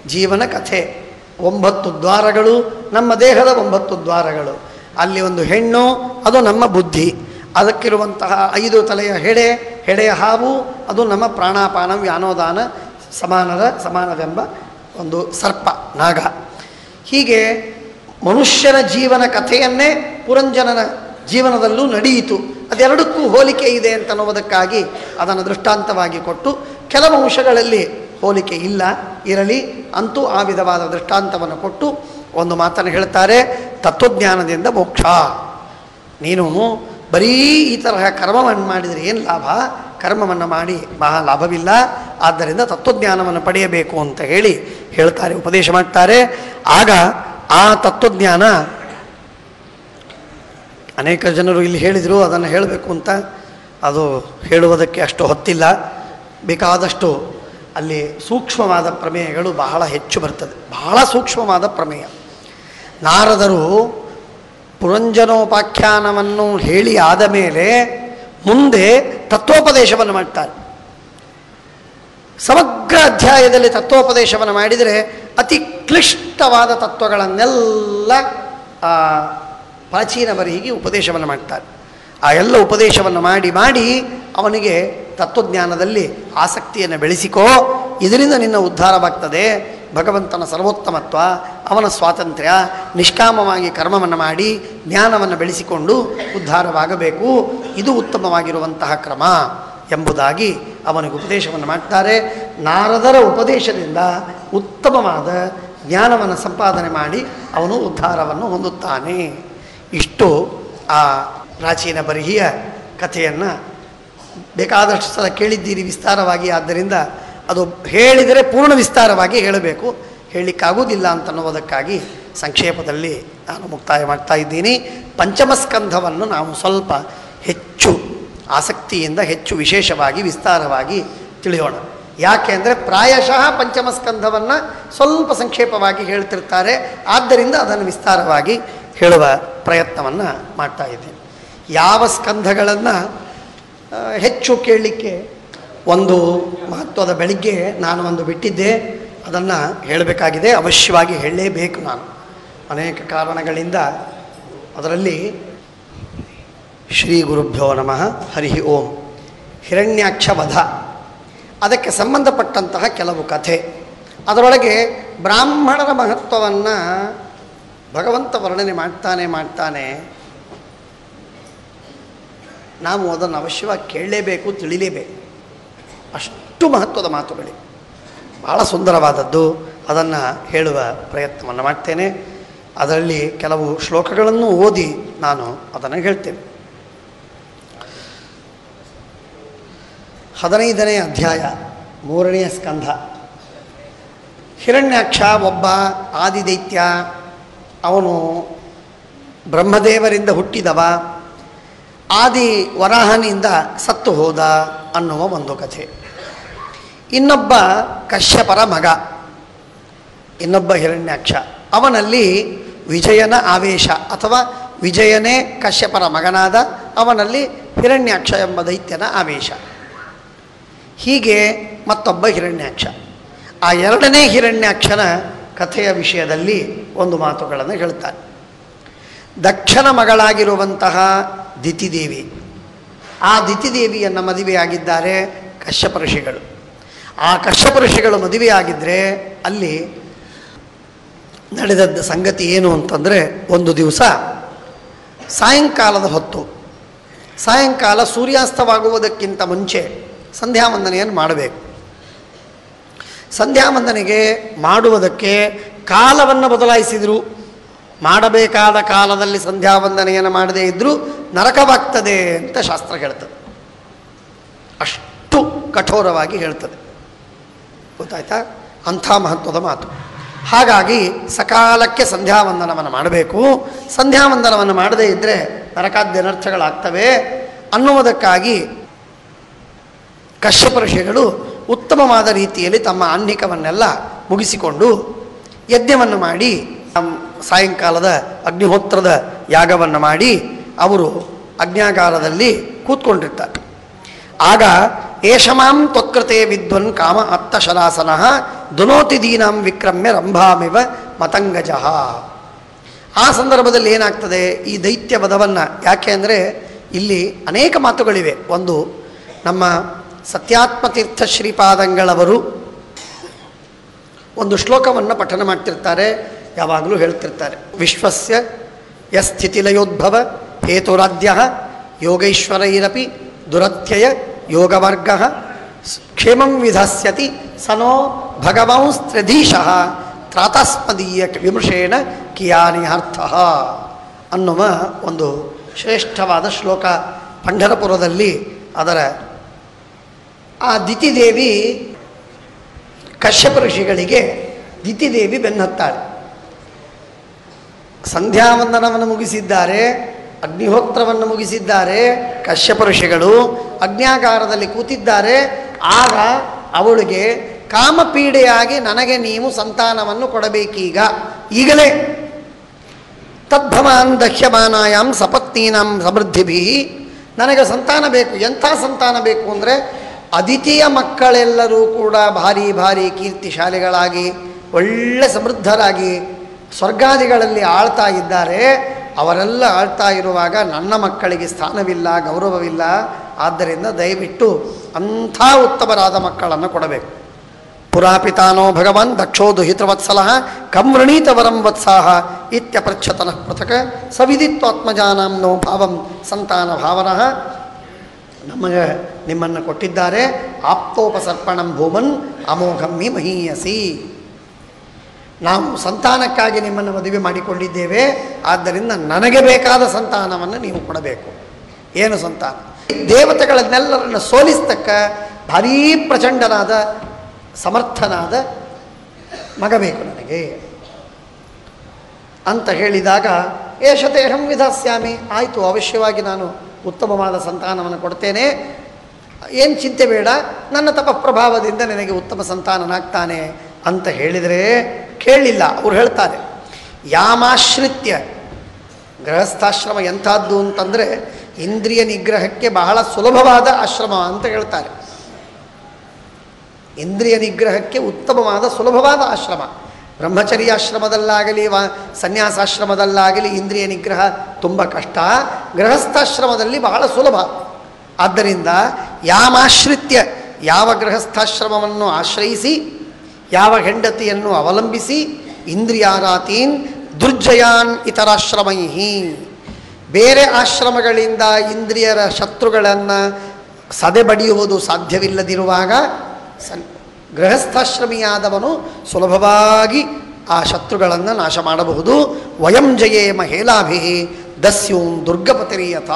ಜೀವನ ಕಥೆ ಒಂಬತ್ತು ದ್ವಾರಗಳು ನಮ್ಮ ದೇಹದ ಒಂಬತ್ತು ದ್ವಾರಗಳು ಅಲ್ಲಿ ಒಂದು ಹೆಣ್ಣು ಅದು ನಮ್ಮ ಬುದ್ಧಿ ಅದಕ್ಕಿರುವಂತಹ ಐದು ತಲೆಯ ಹೆಡೆ ಹೆಡೆಯ ಹಾವು ಅದು ನಮ್ಮ ಪ್ರಾಣಾಪಾನ ವ್ಯಾನೋದಾನ ಸಮಾನದ ಸಮಾನವೆಂಬ ಒಂದು ಸರ್ಪ ನಾಗ ಹೀಗೆ ಮನುಷ್ಯನ ಜೀವನ ಕಥೆಯನ್ನೇ ಪುರಂಜನನ ಜೀವನದಲ್ಲೂ ನಡೆಯಿತು ಅದೆರಡಕ್ಕೂ ಹೋಲಿಕೆ ಇದೆ ಅಂತನ್ನುವುದಕ್ಕಾಗಿ ಅದನ್ನು ದೃಷ್ಟಾಂತವಾಗಿ ಕೊಟ್ಟು ಕೆಲವು ಅಂಶಗಳಲ್ಲಿ ಹೋಲಿಕೆ ಇಲ್ಲ ಇರಲಿ ಅಂತೂ ಆ ವಿಧವಾದ ದೃಷ್ಟಾಂತವನ್ನು ಕೊಟ್ಟು ಒಂದು ಮಾತನ್ನು ಹೇಳ್ತಾರೆ ತತ್ವಜ್ಞಾನದಿಂದ ಮೋಕ್ಷ ನೀನು ಬರೀ ಈ ತರಹ ಕರ್ಮವನ್ನು ಮಾಡಿದರೆ ಏನು ಲಾಭ ಕರ್ಮವನ್ನು ಮಾಡಿ ಮಹಾ ಲಾಭವಿಲ್ಲ ಆದ್ದರಿಂದ ತತ್ವಜ್ಞಾನವನ್ನು ಪಡೆಯಬೇಕು ಅಂತ ಹೇಳಿ ಹೇಳ್ತಾರೆ ಉಪದೇಶ ಮಾಡ್ತಾರೆ ಆಗ ಆ ತತ್ವಜ್ಞಾನ ಅನೇಕ ಜನರು ಇಲ್ಲಿ ಹೇಳಿದರು ಅದನ್ನು ಹೇಳಬೇಕು ಅಂತ ಅದು ಹೇಳುವುದಕ್ಕೆ ಅಷ್ಟು ಹೊತ್ತಿಲ್ಲ ಬೇಕಾದಷ್ಟು ಅಲ್ಲಿ ಸೂಕ್ಷ್ಮವಾದ ಪ್ರಮೇಯಗಳು ಬಹಳ ಹೆಚ್ಚು ಬರ್ತದೆ ಬಹಳ ಸೂಕ್ಷ್ಮವಾದ ಪ್ರಮೇಯ ನಾರದರು ಪುರಂಜನೋಪಾಖ್ಯಾನವನ್ನು ಹೇಳಿ ಆದ ಮೇಲೆ ಮುಂದೆ ತತ್ವೋಪದೇಶವನ್ನು ಮಾಡ್ತಾರೆ ಸಮಗ್ರ ಅಧ್ಯಾಯದಲ್ಲಿ ತತ್ವೋಪದೇಶವನ್ನು ಮಾಡಿದರೆ ಅತಿ ಕ್ಲಿಷ್ಟವಾದ ತತ್ವಗಳನ್ನೆಲ್ಲ ಆ ಪ್ರಾಚೀನ ಬರಿಹಿಗೆ ಉಪದೇಶವನ್ನು ಮಾಡ್ತಾರೆ ಆ ಎಲ್ಲ ಉಪದೇಶವನ್ನು ಮಾಡಿ ಮಾಡಿ ಅವನಿಗೆ ತತ್ವಜ್ಞಾನದಲ್ಲಿ ಆಸಕ್ತಿಯನ್ನು ಬೆಳೆಸಿಕೋ ಇದರಿಂದ ನಿನ್ನ ಉದ್ಧಾರವಾಗ್ತದೆ ಭಗವಂತನ ಸರ್ವೋತ್ತಮತ್ವ ಅವನ ಸ್ವಾತಂತ್ರ್ಯ ನಿಷ್ಕಾಮವಾಗಿ ಕರ್ಮವನ್ನು ಮಾಡಿ ಜ್ಞಾನವನ್ನು ಬೆಳೆಸಿಕೊಂಡು ಉದ್ಧಾರವಾಗಬೇಕು ಇದು ಉತ್ತಮವಾಗಿರುವಂತಹ ಕ್ರಮ ಎಂಬುದಾಗಿ ಅವನಿಗೆ ಉಪದೇಶವನ್ನು ಮಾಡ್ತಾರೆ ನಾರದರ ಉಪದೇಶದಿಂದ ಉತ್ತಮವಾದ ಜ್ಞಾನವನ್ನು ಸಂಪಾದನೆ ಮಾಡಿ ಅವನು ಉದ್ಧಾರವನ್ನು ಹೊಂದುತ್ತಾನೆ ಇಷ್ಟು ಆ ಪ್ರಾಚೀನ ಬರಿಹಿಯ ಕಥೆಯನ್ನು ಬೇಕಾದಷ್ಟು ಸಲ ಕೇಳಿದ್ದೀರಿ ವಿಸ್ತಾರವಾಗಿ ಆದ್ದರಿಂದ ಅದು ಹೇಳಿದರೆ ಪೂರ್ಣ ವಿಸ್ತಾರವಾಗಿ ಹೇಳಬೇಕು ಹೇಳಲಿಕ್ಕಾಗುವುದಿಲ್ಲ ಅಂತನ್ನುವುದಕ್ಕಾಗಿ ಸಂಕ್ಷೇಪದಲ್ಲಿ ನಾನು ಮುಕ್ತಾಯ ಮಾಡ್ತಾ ಇದ್ದೀನಿ ಪಂಚಮಸ್ಕಂಧವನ್ನು ನಾವು ಸ್ವಲ್ಪ ಹೆಚ್ಚು ಆಸಕ್ತಿಯಿಂದ ಹೆಚ್ಚು ವಿಶೇಷವಾಗಿ ವಿಸ್ತಾರವಾಗಿ ತಿಳಿಯೋಣ ಯಾಕೆ ಅಂದರೆ ಪ್ರಾಯಶಃ ಪಂಚಮಸ್ಕಂಧವನ್ನು ಸ್ವಲ್ಪ ಸಂಕ್ಷೇಪವಾಗಿ ಹೇಳ್ತಿರ್ತಾರೆ ಆದ್ದರಿಂದ ಅದನ್ನು ವಿಸ್ತಾರವಾಗಿ ಹೇಳುವ ಪ್ರಯತ್ನವನ್ನು ಮಾಡ್ತಾ ಇದ್ದೀನಿ ಯಾವ ಸ್ಕಂಧಗಳನ್ನು ಆ, ಹೆಚ್ಚು ಕೇಳಲಿಕ್ಕೆ ಒಂದು ಮಹತ್ವದ ಬೆಳಿಗ್ಗೆ ನಾನು ಒಂದು ಬಿಟ್ಟಿದ್ದೆ ಅದನ್ನು ಹೇಳಬೇಕಾಗಿದೆ ಅವಶ್ಯವಾಗಿ ಹೇಳಲೇಬೇಕು ನಾನು ಅನೇಕ ಕಾರಣಗಳಿಂದ ಅದರಲ್ಲಿ ಶ್ರೀ ಗುರುಭ್ಯೋ ನಮಃ ಹರಿ ಓಂ ಹಿರಣ್ಯಾಕ್ಷ ವಧ ಅದಕ್ಕೆ ಸಂಬಂಧಪಟ್ಟಂತಹ ಕೆಲವು ಕಥೆ ಅದರೊಳಗೆ ಬ್ರಾಹ್ಮಣರ ಮಹತ್ವವನ್ನು ಭಗವಂತ ವರ್ಣನೆ ಮಾಡ್ತಾನೆ ಮಾಡ್ತಾನೆ ನಾವು ಅದನ್ನು ಅವಶ್ಯವಾಗಿ ಕೇಳಲೇಬೇಕು ತಿಳಿಲೇಬೇಕು ಅಷ್ಟು ಮಹತ್ವದ ಮಾತುಗಳಿವೆ ಭಾಳ ಸುಂದರವಾದದ್ದು ಅದನ್ನು ಹೇಳುವ ಪ್ರಯತ್ನವನ್ನು ಮಾಡ್ತೇನೆ ಅದರಲ್ಲಿ ಕೆಲವು ಶ್ಲೋಕಗಳನ್ನು ಓದಿ ನಾನು ಅದನ್ನು ಹೇಳ್ತೇನೆ ಹದಿನೈದನೇ ಅಧ್ಯಾಯ ಮೂರನೆಯ ಸ್ಕಂಧ ಹಿರಣ್ಯಾಕ್ಷ ಒಬ್ಬ ಆದಿದೈತ್ಯ ಅವನು ಬ್ರಹ್ಮದೇವರಿಂದ ಹುಟ್ಟಿದವ ಆದಿ ವರಾಹನಿಂದ ಸತ್ತು ಹೋದ ಅನ್ನುವ ಒಂದು ಕಥೆ ಇನ್ನೊಬ್ಬ ಕಶ್ಯಪರ ಮಗ ಇನ್ನೊಬ್ಬ ಹಿರಣ್ಯಾಕ್ಷ ಅವನಲ್ಲಿ ವಿಜಯನ ಆವೇಶ ಅಥವಾ ವಿಜಯನೇ ಕಶ್ಯಪರ ಮಗನಾದ ಅವನಲ್ಲಿ ಹಿರಣ್ಯಾಕ್ಷ ಎಂಬ ದೈತ್ಯನ ಆವೇಶ ಹೀಗೆ ಮತ್ತೊಬ್ಬ ಹಿರಣ್ಯಾಕ್ಷ ಆ ಎರಡನೇ ಹಿರಣ್ಯಾಕ್ಷನ ಕಥೆಯ ವಿಷಯದಲ್ಲಿ ಒಂದು ಮಾತುಗಳನ್ನು ಹೇಳ್ತಾನೆ ದಕ್ಷನ ಮಗಳಾಗಿರುವಂತಹ ದಿತಿದೇವಿ ಆ ದಿತಿದೇವಿಯನ್ನು ಮದುವೆಯಾಗಿದ್ದಾರೆ ಕಶ್ಯಪ ಋಷಿಗಳು ಆ ಕಶ್ಯಪ ಋಷಿಗಳು ಮದುವೆಯಾಗಿದ್ದರೆ ಅಲ್ಲಿ ನಡೆದದ್ದ ಸಂಗತಿ ಏನು ಅಂತಂದರೆ ಒಂದು ದಿವಸ ಸಾಯಂಕಾಲದ ಹೊತ್ತು ಸಾಯಂಕಾಲ ಸೂರ್ಯಾಸ್ತವಾಗುವುದಕ್ಕಿಂತ ಮುಂಚೆ ಸಂಧ್ಯಾವಂದನೆಯನ್ನು ಮಾಡಬೇಕು ಸಂಧ್ಯಾವಂದನೆಗೆ ಮಾಡುವುದಕ್ಕೆ ಕಾಲವನ್ನು ಬದಲಾಯಿಸಿದರು ಮಾಡಬೇಕಾದ ಕಾಲದಲ್ಲಿ ಸಂಧ್ಯಾವಂದನೆಯನ್ನು ಮಾಡದೇ ಇದ್ದರೂ ನರಕವಾಗ್ತದೆ ಅಂತ ಶಾಸ್ತ್ರ ಹೇಳ್ತದೆ ಅಷ್ಟು ಕಠೋರವಾಗಿ ಹೇಳ್ತದೆ ಗೊತ್ತಾಯ್ತಾ ಅಂಥ ಮಹತ್ವದ ಮಾತು ಹಾಗಾಗಿ ಸಕಾಲಕ್ಕೆ ಸಂಧ್ಯಾವಂದನವನ್ನು ಮಾಡಬೇಕು ಸಂಧ್ಯಾವಂದನವನ್ನು ಮಾಡದೇ ಇದ್ದರೆ ನರಕಾದ್ಯನರ್ಥಗಳಾಗ್ತವೆ ಅನ್ನುವುದಕ್ಕಾಗಿ ಕಶ್ಯಪ ಋಷಿಗಳು ಉತ್ತಮವಾದ ರೀತಿಯಲ್ಲಿ ತಮ್ಮ ಆನ್ನಿಕವನ್ನೆಲ್ಲ ಮುಗಿಸಿಕೊಂಡು ಯಜ್ಞವನ್ನು ಮಾಡಿ ತಮ್ಮ ಸಾಯಂಕಾಲದ ಅಗ್ನಿಹೋತ್ರದ ಯಾಗವನ್ನು ಮಾಡಿ ಅವರು ಅಜ್ಞಾಗಾರದಲ್ಲಿ ಕೂತ್ಕೊಂಡಿರ್ತಾರೆ ಆಗ ಏಷಮಾಂ ತ್ವತ್ಕೃತೆ ವಿದ್ವನ್ ಕಾಮ ಅತ್ತಶರಾಸನ ದುನೋತಿ ದೀನಾಂ ವಿಕ್ರಮ್ಯ ರಂಭಾಮಿವ ಮತಂಗಜಃ ಆ ಸಂದರ್ಭದಲ್ಲಿ ಏನಾಗ್ತದೆ ಈ ದೈತ್ಯ ವಧವನ್ನು ಯಾಕೆ ಅಂದರೆ ಇಲ್ಲಿ ಅನೇಕ ಮಾತುಗಳಿವೆ ಒಂದು ನಮ್ಮ ಸತ್ಯಾತ್ಮತೀರ್ಥ ಶ್ರೀಪಾದಂಗಳವರು ಒಂದು ಶ್ಲೋಕವನ್ನು ಪಠನ ಮಾಡ್ತಿರ್ತಾರೆ ಯಾವಾಗಲೂ ಹೇಳ್ತಿರ್ತಾರೆ ವಿಶ್ವಸ್ಯ ಯಸ್ಥಿತಿಲಯೋದ್ಭವ ಹೇತುರಾಧ್ಯ ಯೋಗೈಶ್ವರೈರಪಿ ದುರತ್ಯಯ ಯೋಗವರ್ಗ ಕ್ಷೇಮಂ ವಿಧಸ್ಯತಿ ಸನೋ ಭಗವಂಸ್ತ್ರಿಧೀಶಃ ತ್ರಾತಾಸ್ಮದೀಯ ವಿಮೃಶೇಣ ಕಿಯಾನಿ ಅರ್ಥ ಅನ್ನುವ ಒಂದು ಶ್ರೇಷ್ಠವಾದ ಶ್ಲೋಕ ಪಂಢರಪುರದಲ್ಲಿ ಅದರ ಆ ದಿತಿದೇವಿ ಕಶ್ಯಪ ಋಷಿಗಳಿಗೆ ದಿತಿದೇವಿ ಬೆನ್ನತ್ತಾಳೆ ಸಂಧ್ಯಾವಂದನವನ್ನು ಮುಗಿಸಿದ್ದಾರೆ ಅಗ್ನಿಹೋತ್ರವನ್ನು ಮುಗಿಸಿದ್ದಾರೆ ಕಶ್ಯಪ ಋಷಿಗಳು ಅಗ್ನ್ಯಾಗಾರದಲ್ಲಿ ಕೂತಿದ್ದಾರೆ ಆಗ ಅವಳಿಗೆ ಕಾಮಪೀಡೆಯಾಗಿ ನನಗೆ ನೀವು ಸಂತಾನವನ್ನು ಕೊಡಬೇಕೀಗ ಈಗಲೇ ತದ್ಭವಾನ್ ದಹ್ಯಮಾನಾಯಾಮ್ ಸಪತ್ನೀನಾಂ ಸಮೃದ್ಧಿಭಿ ನನಗೆ ಸಂತಾನ ಬೇಕು ಎಂಥ ಸಂತಾನ ಬೇಕು ಅಂದರೆ ಅದಿತಿಯ ಮಕ್ಕಳೆಲ್ಲರೂ ಕೂಡ ಭಾರಿ ಭಾರಿ ಕೀರ್ತಿಶಾಲಿಗಳಾಗಿ ಒಳ್ಳೆ ಸಮೃದ್ಧರಾಗಿ ಸ್ವರ್ಗಾದಿಗಳಲ್ಲಿ ಆಳ್ತಾ ಇದ್ದಾರೆ ಅವರೆಲ್ಲ ಆಳ್ತಾ ಇರುವಾಗ ನನ್ನ ಮಕ್ಕಳಿಗೆ ಸ್ಥಾನವಿಲ್ಲ ಗೌರವವಿಲ್ಲ ಆದ್ದರಿಂದ ದಯವಿಟ್ಟು ಅಂಥ ಉತ್ತಮರಾದ ಮಕ್ಕಳನ್ನು ಕೊಡಬೇಕು ಪುರಾಪಿತಾನೋ ಭಗವಾನ್ ದಕ್ಷೋ ದುಹಿತವತ್ಸಲ ಕಂ ವೃಣೀತವರಂ ವತ್ಸಾಹ ಇತ್ಯಪೃಚ್ಛತನ ಪೃಥಕ್ ಸವಿದಿತ್ವಾತ್ಮಜಾನಾಂ ನೋ ಭಾವಂ ಸಂತಾನ ಭಾವನಃ ನಮಗೆ ನಿಮ್ಮನ್ನು ಕೊಟ್ಟಿದ್ದಾರೆ ಆಪ್ತೋಪಸರ್ಪಣಂ ಭೂಮನ್ ಅಮೋಘಂ ಮಿ ಮಹೀಯಸಿ ನಾವು ಸಂತಾನಕ್ಕಾಗಿ ನಿಮ್ಮನ್ನು ಮದುವೆ ಮಾಡಿಕೊಂಡಿದ್ದೇವೆ ಆದ್ದರಿಂದ ನನಗೆ ಬೇಕಾದ ಸಂತಾನವನ್ನು ನೀವು ಕೊಡಬೇಕು ಏನು ಸಂತಾನ ದೇವತೆಗಳನ್ನೆಲ್ಲರನ್ನು ಸೋಲಿಸ್ತಕ್ಕ ಭಾರೀ ಪ್ರಚಂಡನಾದ ಸಮರ್ಥನಾದ ಮಗ ಬೇಕು ನನಗೆ ಅಂತ ಹೇಳಿದಾಗ ಏಷತೇಹಂ ವಿಧಾಸ್ಯಾಮಿ ಆಯಿತು ಅವಶ್ಯವಾಗಿ ನಾನು ಉತ್ತಮವಾದ ಸಂತಾನವನ್ನು ಕೊಡ್ತೇನೆ ಏನು ಚಿಂತೆ ಬೇಡ ನನ್ನ ತಪಪ್ರಭಾವದಿಂದ ನಿನಗೆ ಉತ್ತಮ ಸಂತಾನನಾಗ್ತಾನೆ ಅಂತ ಹೇಳಿದರೆ ಕೇಳಲಿಲ್ಲ ಅವ್ರು ಹೇಳ್ತಾರೆ ಯಾಮಾಶ್ರಿತ್ಯ ಗೃಹಸ್ಥಾಶ್ರಮ ಎಂಥದ್ದು ಅಂತಂದರೆ ಇಂದ್ರಿಯ ನಿಗ್ರಹಕ್ಕೆ ಬಹಳ ಸುಲಭವಾದ ಆಶ್ರಮ ಅಂತ ಹೇಳ್ತಾರೆ ಇಂದ್ರಿಯ ನಿಗ್ರಹಕ್ಕೆ ಉತ್ತಮವಾದ ಸುಲಭವಾದ ಆಶ್ರಮ ಬ್ರಹ್ಮಚರ್ಯಾಶ್ರಮದಲ್ಲಾಗಲಿ ವಾ ಸನ್ಯಾಸಾಶ್ರಮದಲ್ಲಾಗಲಿ ಇಂದ್ರಿಯ ನಿಗ್ರಹ ತುಂಬ ಕಷ್ಟ ಗೃಹಸ್ಥಾಶ್ರಮದಲ್ಲಿ ಬಹಳ ಸುಲಭ ಆದ್ದರಿಂದ ಯಾಮಾಶ್ರಿತ್ಯ ಯಾವ ಗೃಹಸ್ಥಾಶ್ರಮವನ್ನು ಆಶ್ರಯಿಸಿ ಯಾವ ಹೆಂಡತಿಯನ್ನು ಅವಲಂಬಿಸಿ ಇಂದ್ರಿಯಾರಾತೀನ್ ದುರ್ಜಯಾನ್ ಇತರಾಶ್ರಮೈ ಬೇರೆ ಆಶ್ರಮಗಳಿಂದ ಇಂದ್ರಿಯರ ಶತ್ರುಗಳನ್ನು ಸದೆಬಡಿಯುವುದು ಸಾಧ್ಯವಿಲ್ಲದಿರುವಾಗ ಸನ್ ಗೃಹಸ್ಥಾಶ್ರಮಿಯಾದವನು ಸುಲಭವಾಗಿ ಆ ಶತ್ರುಗಳನ್ನು ನಾಶ ಮಾಡಬಹುದು ವಯಂ ಜಯೇಮ ಹೇಲಾಭಿ ದಸ್ಯೂಂ ದುರ್ಗಪತಿರಿಯತ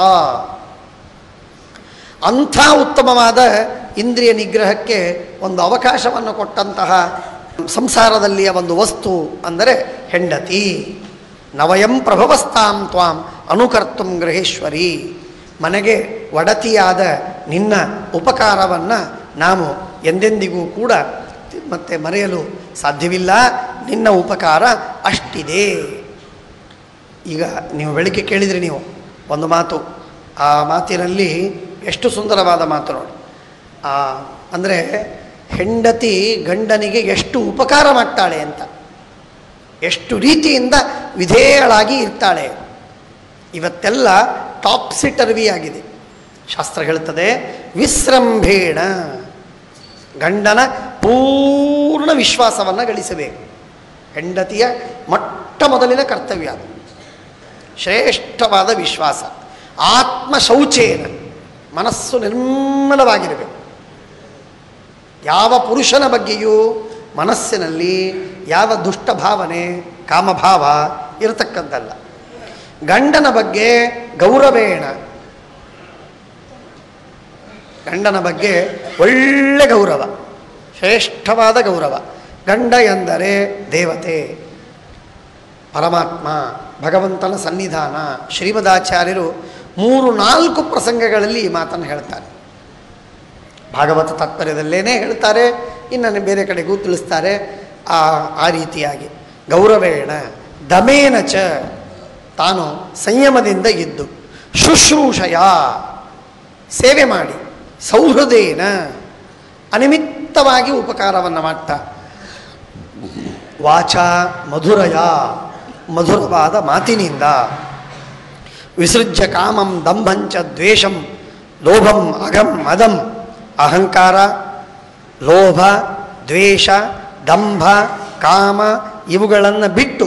ಅಂಥ ಉತ್ತಮವಾದ ಇಂದ್ರಿಯ ನಿಗ್ರಹಕ್ಕೆ ಒಂದು ಅವಕಾಶವನ್ನು ಕೊಟ್ಟಂತಹ ಸಂಸಾರದಲ್ಲಿಯ ಒಂದು ವಸ್ತು ಅಂದರೆ ಹೆಂಡತಿ ನವಯಂ ಪ್ರಭವಸ್ತಾಂ ತ್ವಾಂ ಅನುಕರ್ತುಂ ಗೃಹೇಶ್ವರಿ ಮನೆಗೆ ಒಡತಿಯಾದ ನಿನ್ನ ಉಪಕಾರವನ್ನು ನಾವು ಎಂದೆಂದಿಗೂ ಕೂಡ ಮತ್ತೆ ಮರೆಯಲು ಸಾಧ್ಯವಿಲ್ಲ ನಿನ್ನ ಉಪಕಾರ ಅಷ್ಟಿದೆ ಈಗ ನೀವು ಬೆಳಿಗ್ಗೆ ಕೇಳಿದ್ರಿ ನೀವು ಒಂದು ಮಾತು ಆ ಮಾತಿನಲ್ಲಿ ಎಷ್ಟು ಸುಂದರವಾದ ಮಾತು ನೋಡಿ ಆ ಅಂದರೆ ಹೆಂಡತಿ ಗಂಡನಿಗೆ ಎಷ್ಟು ಉಪಕಾರ ಮಾಡ್ತಾಳೆ ಅಂತ ಎಷ್ಟು ರೀತಿಯಿಂದ ವಿಧೇಯಳಾಗಿ ಇರ್ತಾಳೆ ಇವತ್ತೆಲ್ಲ ಟಾಪ್ಸಿಟರ್ವಿ ಆಗಿದೆ ಶಾಸ್ತ್ರ ಹೇಳ್ತದೆ ವಿಸ್ರಂಭೇಣ ಗಂಡನ ಪೂರ್ಣ ವಿಶ್ವಾಸವನ್ನು ಗಳಿಸಬೇಕು ಹೆಂಡತಿಯ ಮೊಟ್ಟ ಮೊದಲಿನ ಕರ್ತವ್ಯ ಅದು ಶ್ರೇಷ್ಠವಾದ ವಿಶ್ವಾಸ ಆತ್ಮ ಶೌಚೇನ ಮನಸ್ಸು ನಿರ್ಮಲವಾಗಿರಬೇಕು ಯಾವ ಪುರುಷನ ಬಗ್ಗೆಯೂ ಮನಸ್ಸಿನಲ್ಲಿ ಯಾವ ದುಷ್ಟ ಭಾವನೆ ಕಾಮಭಾವ ಇರತಕ್ಕದ್ದಲ್ಲ ಗಂಡನ ಬಗ್ಗೆ ಗೌರವೇಣ ಗಂಡನ ಬಗ್ಗೆ ಒಳ್ಳೆ ಗೌರವ ಶ್ರೇಷ್ಠವಾದ ಗೌರವ ಗಂಡ ಎಂದರೆ ದೇವತೆ ಪರಮಾತ್ಮ ಭಗವಂತನ ಸನ್ನಿಧಾನ ಶ್ರೀಮದಾಚಾರ್ಯರು ಮೂರು ನಾಲ್ಕು ಪ್ರಸಂಗಗಳಲ್ಲಿ ಈ ಮಾತನ್ನು ಹೇಳ್ತಾರೆ ಭಾಗವತ ತಾತ್ಪರ್ಯದಲ್ಲೇನೇ ಹೇಳ್ತಾರೆ ಇನ್ನು ಬೇರೆ ಕಡೆಗೂ ತಿಳಿಸ್ತಾರೆ ಆ ಆ ರೀತಿಯಾಗಿ ಗೌರವೇಣ ದಮೇನ ಚ ತಾನು ಸಂಯಮದಿಂದ ಇದ್ದು ಶುಶ್ರೂಷಯ ಸೇವೆ ಮಾಡಿ ಸೌಹೃದೇನ ಅನಿಮಿತ್ತವಾಗಿ ಉಪಕಾರವನ್ನು ಮಾಡ್ತಾ ವಾಚ ಮಧುರಯ ಮಧುರವಾದ ಮಾತಿನಿಂದ ವಿಸೃಜ್ಯ ಕಾಮಂ ದಂಭಂಚ ದ್ವೇಷಂ ಲೋಭಂ ಅಗಂ ಮದಂ ಅಹಂಕಾರ ಲೋಭ ದ್ವೇಷ ದಂಭ ಕಾಮ ಇವುಗಳನ್ನು ಬಿಟ್ಟು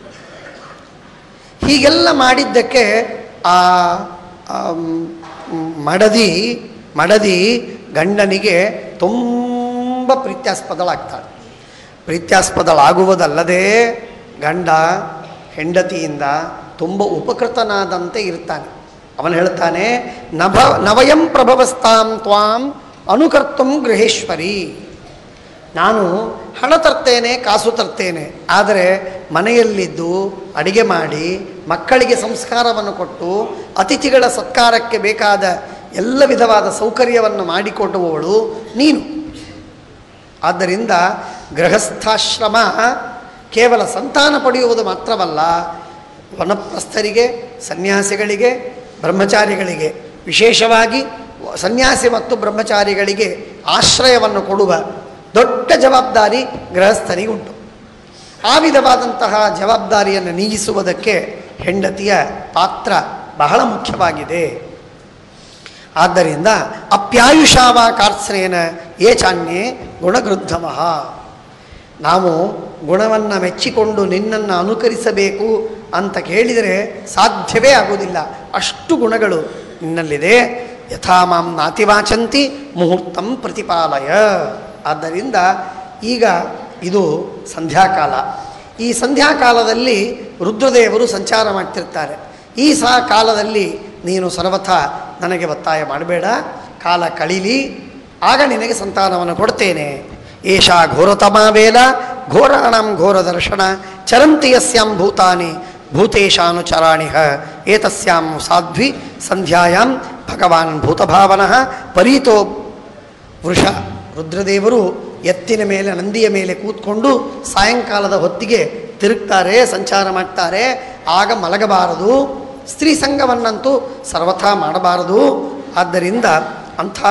ಹೀಗೆಲ್ಲ ಮಾಡಿದ್ದಕ್ಕೆ ಆ ಆಮ್, ಮಡದಿ ಮಡದಿ ಗಂಡನಿಗೆ ತುಂಬ ಪ್ರೀತ್ಯಾಸ್ಪದಳಾಗ್ತಾಳೆ ಪ್ರೀತ್ಯಾಸ್ಪದಳಾಗುವುದಲ್ಲದೆ ಗಂಡ ಹೆಂಡತಿಯಿಂದ ತುಂಬ ಉಪಕೃತನಾದಂತೆ ಇರ್ತಾನೆ ಅವನು ಹೇಳ್ತಾನೆ ನಭ ನವಯಂ ಪ್ರಭವಸ್ತಾಂ ತ್ವಾಂ ಅನುಕರ್ತುಂ ಗೃಹೇಶ್ವರಿ ನಾನು ಹಣ ತರ್ತೇನೆ ಕಾಸು ತರ್ತೇನೆ ಆದರೆ ಮನೆಯಲ್ಲಿದ್ದು ಅಡಿಗೆ ಮಾಡಿ ಮಕ್ಕಳಿಗೆ ಸಂಸ್ಕಾರವನ್ನು ಕೊಟ್ಟು ಅತಿಥಿಗಳ ಸತ್ಕಾರಕ್ಕೆ ಬೇಕಾದ ಎಲ್ಲ ವಿಧವಾದ ಸೌಕರ್ಯವನ್ನು ಮಾಡಿಕೊಡುವವಳು ನೀನು ಆದ್ದರಿಂದ ಗೃಹಸ್ಥಾಶ್ರಮ ಕೇವಲ ಸಂತಾನ ಪಡೆಯುವುದು ಮಾತ್ರವಲ್ಲ ವನಪ್ರಸ್ಥರಿಗೆ ಸನ್ಯಾಸಿಗಳಿಗೆ ಬ್ರಹ್ಮಚಾರಿಗಳಿಗೆ ವಿಶೇಷವಾಗಿ ಸನ್ಯಾಸಿ ಮತ್ತು ಬ್ರಹ್ಮಚಾರಿಗಳಿಗೆ ಆಶ್ರಯವನ್ನು ಕೊಡುವ ದೊಡ್ಡ ಜವಾಬ್ದಾರಿ ಗೃಹಸ್ಥನಿಗೆ ಉಂಟು ಆ ವಿಧವಾದಂತಹ ಜವಾಬ್ದಾರಿಯನ್ನು ನೀಗಿಸುವುದಕ್ಕೆ ಹೆಂಡತಿಯ ಪಾತ್ರ ಬಹಳ ಮುಖ್ಯವಾಗಿದೆ ಆದ್ದರಿಂದ ಅಪ್ಯಾಯುಷಾವ ಕಾರ್ಸ್ನೇನ ಏ ಚಾನ್ಯೇ ಗುಣಗೃದ್ಧಮಃ ನಾವು ಗುಣವನ್ನು ಮೆಚ್ಚಿಕೊಂಡು ನಿನ್ನನ್ನು ಅನುಕರಿಸಬೇಕು ಅಂತ ಕೇಳಿದರೆ ಸಾಧ್ಯವೇ ಆಗುವುದಿಲ್ಲ ಅಷ್ಟು ಗುಣಗಳು ನಿನ್ನಲ್ಲಿದೆ ಯಥಾ ಮಾಂ ನಾತಿವಾಚಂತಿ ಮುಹೂರ್ತಂ ಪ್ರತಿಪಾಲಯ ಆದ್ದರಿಂದ ಈಗ ಇದು ಸಂಧ್ಯಾಕಾಲ ಈ ಸಂಧ್ಯಾಕಾಲದಲ್ಲಿ ರುದ್ರದೇವರು ಸಂಚಾರ ಮಾಡ್ತಿರ್ತಾರೆ ಈ ಸಹ ಕಾಲದಲ್ಲಿ ನೀನು ಸರ್ವಥ ನನಗೆ ಒತ್ತಾಯ ಮಾಡಬೇಡ ಕಾಲ ಕಳೀಲಿ ಆಗ ನಿನಗೆ ಸಂತಾನವನ್ನು ಕೊಡ್ತೇನೆ ಏಷಾ ಘೋರತಮಾ ವೇಲ ಘೋರಾಣಂ ಘೋರ ದರ್ಶನ ಚರಂತಿ ಯಸ್ಯಾಂ ಭೂತಾನಿ ಭೂತೇಶಾನುಚರಾಣಿಹ ಏತಸ್ಯಾಂ ಸಾಧ್ವಿ ಸಂಧ್ಯಾಯಾಂ ಭಗವಾನ್ ಭೂತಭಾವನಃ ಪರೀತೋ ವೃಷ ರುದ್ರದೇವರು ಎತ್ತಿನ ಮೇಲೆ ನಂದಿಯ ಮೇಲೆ ಕೂತ್ಕೊಂಡು ಸಾಯಂಕಾಲದ ಹೊತ್ತಿಗೆ ತಿರುಗ್ತಾರೆ ಸಂಚಾರ ಮಾಡ್ತಾರೆ ಆಗ ಮಲಗಬಾರದು ಸ್ತ್ರೀ ಸಂಘವನ್ನಂತೂ ಸರ್ವಥಾ ಮಾಡಬಾರದು ಆದ್ದರಿಂದ ಅಂಥ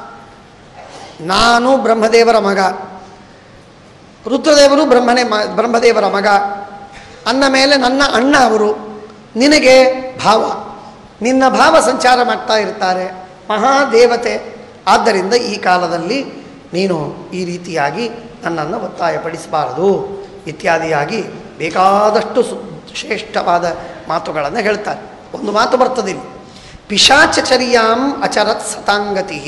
ನಾನು ಬ್ರಹ್ಮದೇವರ ಮಗ ರುದ್ರದೇವರು ಬ್ರಹ್ಮನೇ ಮ ಬ್ರಹ್ಮದೇವರ ಮಗ ಅನ್ನ ಮೇಲೆ ನನ್ನ ಅಣ್ಣ ಅವರು ನಿನಗೆ ಭಾವ ನಿನ್ನ ಭಾವ ಸಂಚಾರ ಮಾಡ್ತಾ ಇರ್ತಾರೆ ಮಹಾದೇವತೆ ಆದ್ದರಿಂದ ಈ ಕಾಲದಲ್ಲಿ ನೀನು ಈ ರೀತಿಯಾಗಿ ನನ್ನನ್ನು ಒತ್ತಾಯಪಡಿಸಬಾರದು ಇತ್ಯಾದಿಯಾಗಿ ಬೇಕಾದಷ್ಟು ಸು ಶ್ರೇಷ್ಠವಾದ ಮಾತುಗಳನ್ನು ಹೇಳ್ತಾರೆ ಒಂದು ಮಾತು ಬರ್ತದೆ ಇಲ್ಲಿ ಪಿಶಾಚಚರ್ಯಾಂ ಅಚರತ್ ಸತಾಂಗತಿ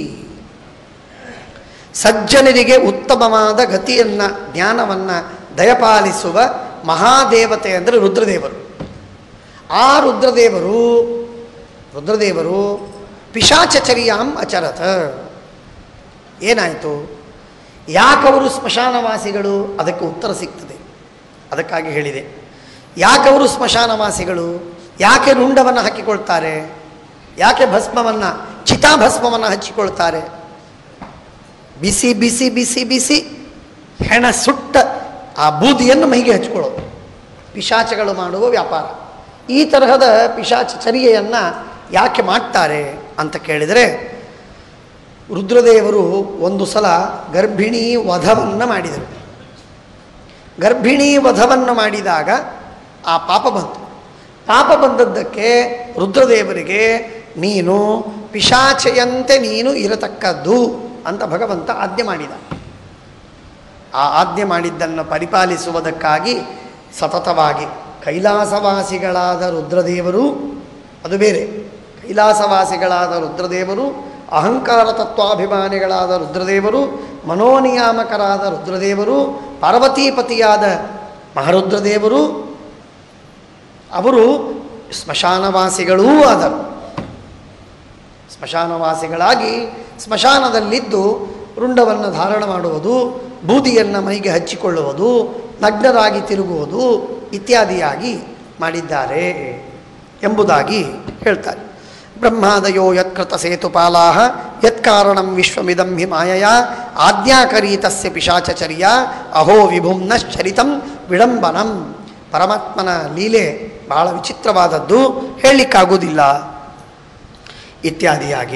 ಸಜ್ಜನರಿಗೆ ಉತ್ತಮವಾದ ಗತಿಯನ್ನು ಜ್ಞಾನವನ್ನು ದಯಪಾಲಿಸುವ ಮಹಾದೇವತೆ ಅಂದರೆ ರುದ್ರದೇವರು ಆ ರುದ್ರದೇವರು ರುದ್ರದೇವರು ಪಿಶಾಚಚರ್ಯಾಂ ಅಚರತ ಏನಾಯಿತು ಯಾಕವರು ಸ್ಮಶಾನವಾಸಿಗಳು ಅದಕ್ಕೆ ಉತ್ತರ ಸಿಗ್ತದೆ ಅದಕ್ಕಾಗಿ ಹೇಳಿದೆ ಯಾಕವರು ಸ್ಮಶಾನವಾಸಿಗಳು ಯಾಕೆ ರುಂಡವನ್ನು ಹಾಕಿಕೊಳ್ತಾರೆ ಯಾಕೆ ಭಸ್ಮವನ್ನು ಚಿತಾಭಸ್ಮವನ್ನು ಹಚ್ಚಿಕೊಳ್ತಾರೆ ಬಿಸಿ ಬಿಸಿ ಬಿಸಿ ಬಿಸಿ ಹೆಣ ಸುಟ್ಟ ಆ ಬೂದಿಯನ್ನು ಮೈಗೆ ಹಚ್ಕೊಳ್ಳೋದು ಪಿಶಾಚಗಳು ಮಾಡುವ ವ್ಯಾಪಾರ ಈ ತರಹದ ಪಿಶಾಚ ಚರ್ಯೆಯನ್ನು ಯಾಕೆ ಮಾಡ್ತಾರೆ ಅಂತ ಕೇಳಿದರೆ ರುದ್ರದೇವರು ಒಂದು ಸಲ ಗರ್ಭಿಣಿ ವಧವನ್ನು ಮಾಡಿದರು ಗರ್ಭಿಣಿ ವಧವನ್ನು ಮಾಡಿದಾಗ ಆ ಪಾಪ ಬಂತು ಪಾಪ ಬಂದದ್ದಕ್ಕೆ ರುದ್ರದೇವರಿಗೆ ನೀನು ಪಿಶಾಚೆಯಂತೆ ನೀನು ಇರತಕ್ಕದ್ದು ಅಂತ ಭಗವಂತ ಆಜ್ಞೆ ಮಾಡಿದ ಆ ಆಜ್ಞೆ ಮಾಡಿದ್ದನ್ನು ಪರಿಪಾಲಿಸುವುದಕ್ಕಾಗಿ ಸತತವಾಗಿ ಕೈಲಾಸವಾಸಿಗಳಾದ ರುದ್ರದೇವರು ಅದು ಬೇರೆ ಕೈಲಾಸವಾಸಿಗಳಾದ ರುದ್ರದೇವರು ಅಹಂಕಾರ ತತ್ವಾಭಿಮಾನಿಗಳಾದ ರುದ್ರದೇವರು ಮನೋನಿಯಾಮಕರಾದ ರುದ್ರದೇವರು ಪಾರ್ವತೀಪತಿಯಾದ ಮಹಾರುದ್ರದೇವರು ಅವರು ಸ್ಮಶಾನವಾಸಿಗಳೂ ಆದರು ಸ್ಮಶಾನವಾಸಿಗಳಾಗಿ ಸ್ಮಶಾನದಲ್ಲಿದ್ದು ರುಂಡವನ್ನು ಧಾರಣ ಮಾಡುವುದು ಬೂದಿಯನ್ನು ಮೈಗೆ ಹಚ್ಚಿಕೊಳ್ಳುವುದು ನಗ್ನರಾಗಿ ತಿರುಗುವುದು ಇತ್ಯಾದಿಯಾಗಿ ಮಾಡಿದ್ದಾರೆ ಎಂಬುದಾಗಿ ಹೇಳ್ತಾರೆ ಬ್ರಹ್ಮಾದಯೋ ಯತ್ಕೃತ ಸೇತುಪಾಲಾ ಯತ್ಕಾರಣಂ ವಿಶ್ವಮಿದಂ ಹಿ ಮಾಯಯ ಆಜ್ಞಾಕರೀತಸ್ಯ ಪಿಶಾಚಚರ್ಯ ಅಹೋ ವಿಭುಮ್ನಶ್ಚರಿತಂ ವಿಡಂಬನಂ ಪರಮಾತ್ಮನ ಲೀಲೆ ಬಹಳ ವಿಚಿತ್ರವಾದದ್ದು ಹೇಳಲಿಕ್ಕಾಗುವುದಿಲ್ಲ ಇತ್ಯಾದಿಯಾಗಿ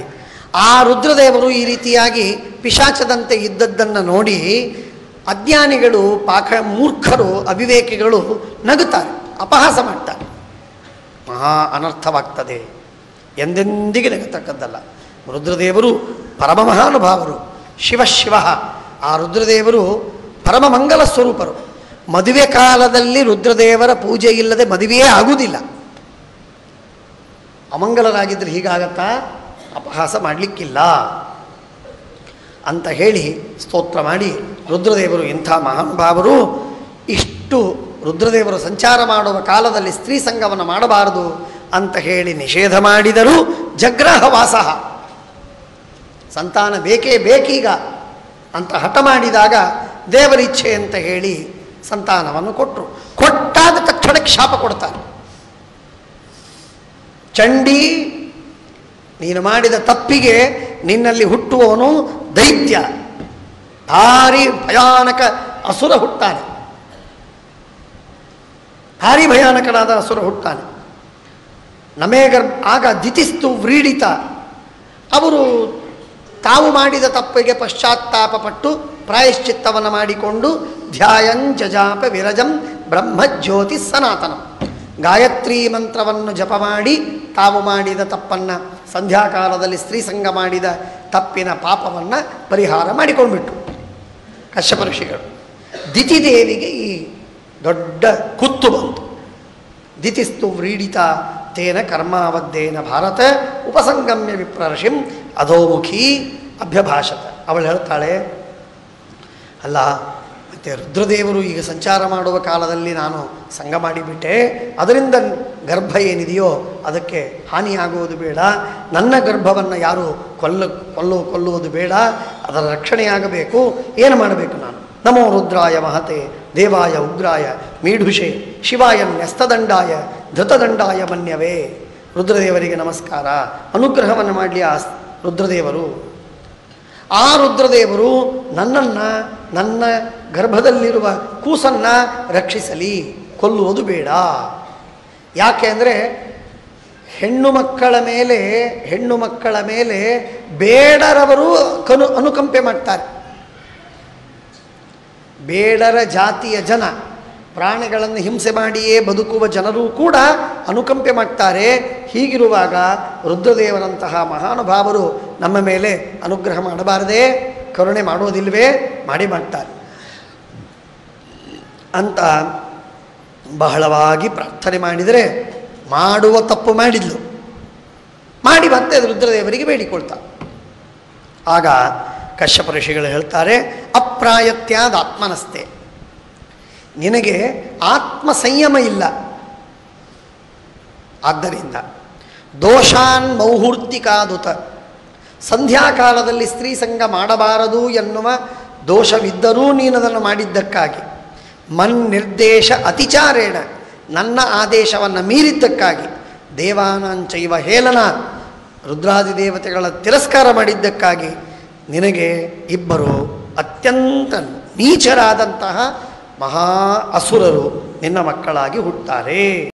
ಆ ರುದ್ರದೇವರು ಈ ರೀತಿಯಾಗಿ ಪಿಶಾಚದಂತೆ ಇದ್ದದ್ದನ್ನು ನೋಡಿ ಅಜ್ಞಾನಿಗಳು ಪಾಕ ಮೂರ್ಖರು ಅವಿವೇಕಿಗಳು ನಗುತ್ತಾರೆ ಅಪಹಾಸ ಮಾಡ್ತಾರೆ ಮಹಾ ಅನರ್ಥವಾಗ್ತದೆ ಎಂದೆಂದಿಗೆ ನಗತಕ್ಕದ್ದಲ್ಲ ರುದ್ರದೇವರು ಪರಮ ಮಹಾನುಭಾವರು ಶಿವ ಶಿವ ಆ ರುದ್ರದೇವರು ಪರಮ ಮಂಗಲ ಸ್ವರೂಪರು ಮದುವೆ ಕಾಲದಲ್ಲಿ ರುದ್ರದೇವರ ಪೂಜೆ ಇಲ್ಲದೆ ಮದುವೆಯೇ ಆಗುವುದಿಲ್ಲ ಅಮಂಗಲರಾಗಿದ್ದರೆ ಹೀಗಾಗತ್ತಾ ಅಪಹಾಸ ಮಾಡಲಿಕ್ಕಿಲ್ಲ ಅಂತ ಹೇಳಿ ಸ್ತೋತ್ರ ಮಾಡಿ ರುದ್ರದೇವರು ಇಂಥ ಮಹಾನುಭಾವರು ಇಷ್ಟು ರುದ್ರದೇವರು ಸಂಚಾರ ಮಾಡುವ ಕಾಲದಲ್ಲಿ ಸ್ತ್ರೀ ಸಂಘವನ್ನು ಮಾಡಬಾರದು ಅಂತ ಹೇಳಿ ನಿಷೇಧ ಮಾಡಿದರೂ ಜಗ್ರಹ ವಾಸಃ ಸಂತಾನ ಬೇಕೇ ಬೇಕೀಗ ಅಂತ ಹಠ ಮಾಡಿದಾಗ ದೇವರಿಚ್ಛೆ ಅಂತ ಹೇಳಿ ಸಂತಾನವನ್ನು ಕೊಟ್ಟರು ಕೊಟ್ಟಾದ ತಕ್ಷಣಕ್ಕೆ ಶಾಪ ಕೊಡ್ತಾರೆ ಚಂಡಿ ನೀನು ಮಾಡಿದ ತಪ್ಪಿಗೆ ನಿನ್ನಲ್ಲಿ ಹುಟ್ಟುವವನು ದೈತ್ಯ ಭಾರಿ ಭಯಾನಕ ಅಸುರ ಹುಟ್ಟಾನೆ ಭಾರಿ ಭಯಾನಕನಾದ ಅಸುರ ಹುಟ್ಟಾನೆ ನಮೇ ಗರ್ಭ ಆಗ ದಿತಿಸ್ತು ವ್ರೀಡಿತ ಅವರು ತಾವು ಮಾಡಿದ ತಪ್ಪಿಗೆ ಪಶ್ಚಾತ್ತಾಪ ಪಟ್ಟು ಪ್ರಾಯಶ್ಚಿತ್ತವನ್ನು ಮಾಡಿಕೊಂಡು ಧ್ಯಾಯಂಜಜಾಪ ವಿರಜಂ ಬ್ರಹ್ಮಜ್ಯೋತಿ ಸನಾತನಂ ಗಾಯತ್ರಿ ಮಂತ್ರವನ್ನು ಜಪ ಮಾಡಿ ತಾವು ಮಾಡಿದ ತಪ್ಪನ್ನು ಸಂಧ್ಯಾಕಾಲದಲ್ಲಿ ಸ್ತ್ರೀ ಸಂಘ ಮಾಡಿದ ತಪ್ಪಿನ ಪಾಪವನ್ನು ಪರಿಹಾರ ಮಾಡಿಕೊಂಡ್ಬಿಟ್ಟು ಕಶ್ಯಪ ಋಷಿಗಳು ದಿತಿದೇವಿಗೆ ಈ ದೊಡ್ಡ ಕುತ್ತು ಬಂತು ದಿತಿಸ್ತು ವ್ರೀಡಿತ ತೇನ ಕರ್ಮಾವದ್ದೇನ ಭಾರತ ಉಪಸಂಗಮ್ಯ ವಿಪ್ರರ್ಷಿಂ ಅಧೋಮುಖಿ ಅಭ್ಯಭಾಷತ ಅವಳು ಹೇಳ್ತಾಳೆ ಅಲ್ಲ ಮತ್ತು ರುದ್ರದೇವರು ಈಗ ಸಂಚಾರ ಮಾಡುವ ಕಾಲದಲ್ಲಿ ನಾನು ಸಂಘ ಮಾಡಿಬಿಟ್ಟೆ ಅದರಿಂದ ಗರ್ಭ ಏನಿದೆಯೋ ಅದಕ್ಕೆ ಹಾನಿಯಾಗುವುದು ಬೇಡ ನನ್ನ ಗರ್ಭವನ್ನು ಯಾರು ಕೊಲ್ಲ ಕೊಲ್ಲು ಕೊಲ್ಲುವುದು ಬೇಡ ಅದರ ರಕ್ಷಣೆಯಾಗಬೇಕು ಏನು ಮಾಡಬೇಕು ನಾನು ನಮೋ ರುದ್ರಾಯ ಮಹತೆ ದೇವಾಯ ಉಗ್ರಾಯ ಮೀಢುಷೆ ಶಿವಾಯ ನ್ಯಸ್ತದಂಡಾಯ ಧೃತದಂಡಾಯ ಮನ್ಯವೇ ರುದ್ರದೇವರಿಗೆ ನಮಸ್ಕಾರ ಅನುಗ್ರಹವನ್ನು ಮಾಡಲಿ ಆ ಸ್- ರುದ್ರದೇವರು ಆ ರುದ್ರದೇವರು ನನ್ನನ್ನು ನನ್ನ ಗರ್ಭದಲ್ಲಿರುವ ಕೂಸನ್ನು ರಕ್ಷಿಸಲಿ ಕೊಲ್ಲುವುದು ಬೇಡ ಯಾಕೆ ಅಂದರೆ ಹೆಣ್ಣು ಮಕ್ಕಳ ಮೇಲೆ ಹೆಣ್ಣು ಮಕ್ಕಳ ಮೇಲೆ ಬೇಡರವರು ಕನು ಅನುಕಂಪೆ ಮಾಡ್ತಾರೆ ಬೇಡರ ಜಾತಿಯ ಜನ ಪ್ರಾಣಿಗಳನ್ನು ಹಿಂಸೆ ಮಾಡಿಯೇ ಬದುಕುವ ಜನರು ಕೂಡ ಅನುಕಂಪೆ ಮಾಡ್ತಾರೆ ಹೀಗಿರುವಾಗ ರುದ್ರದೇವರಂತಹ ಮಹಾನುಭಾವರು ನಮ್ಮ ಮೇಲೆ ಅನುಗ್ರಹ ಮಾಡಬಾರದೆ ಕರುಣೆ ಮಾಡೋದಿಲ್ವೇ ಮಾಡಿ ಮಾಡ್ತಾರೆ ಅಂತ ಬಹಳವಾಗಿ ಪ್ರಾರ್ಥನೆ ಮಾಡಿದರೆ ಮಾಡುವ ತಪ್ಪು ಮಾಡಿದ್ಲು ಮಾಡಿ ಮತ್ತೆ ಅದು ರುದ್ರದೇವರಿಗೆ ಬೇಡಿಕೊಳ್ತಾ ಆಗ ಕಶ್ಯಪ ಋಷಿಗಳು ಹೇಳ್ತಾರೆ ಅಪ್ರಾಯತ್ಯಾದ ಆತ್ಮನಸ್ತೆ ನಿನಗೆ ಆತ್ಮ ಸಂಯಮ ಇಲ್ಲ ಆದ್ದರಿಂದ ದೋಷಾನ್ ಮೌಹೂರ್ತಿಕಾದುತ ಸಂಧ್ಯಾಕಾಲದಲ್ಲಿ ಸ್ತ್ರೀ ಸಂಘ ಮಾಡಬಾರದು ಎನ್ನುವ ದೋಷವಿದ್ದರೂ ನೀನದನ್ನು ಮಾಡಿದ್ದಕ್ಕಾಗಿ ಮನ್ ನಿರ್ದೇಶ ಅತಿಚಾರೇಣ ನನ್ನ ಆದೇಶವನ್ನು ಮೀರಿದ್ದಕ್ಕಾಗಿ ದೇವಾನಾಂಚೈವ ಹೇಲನ ರುದ್ರಾದಿ ದೇವತೆಗಳ ತಿರಸ್ಕಾರ ಮಾಡಿದ್ದಕ್ಕಾಗಿ ನಿನಗೆ ಇಬ್ಬರು ಅತ್ಯಂತ ನೀಚರಾದಂತಹ ಮಹಾ ಅಸುರರು ನಿನ್ನ ಮಕ್ಕಳಾಗಿ ಹುಟ್ತಾರೆ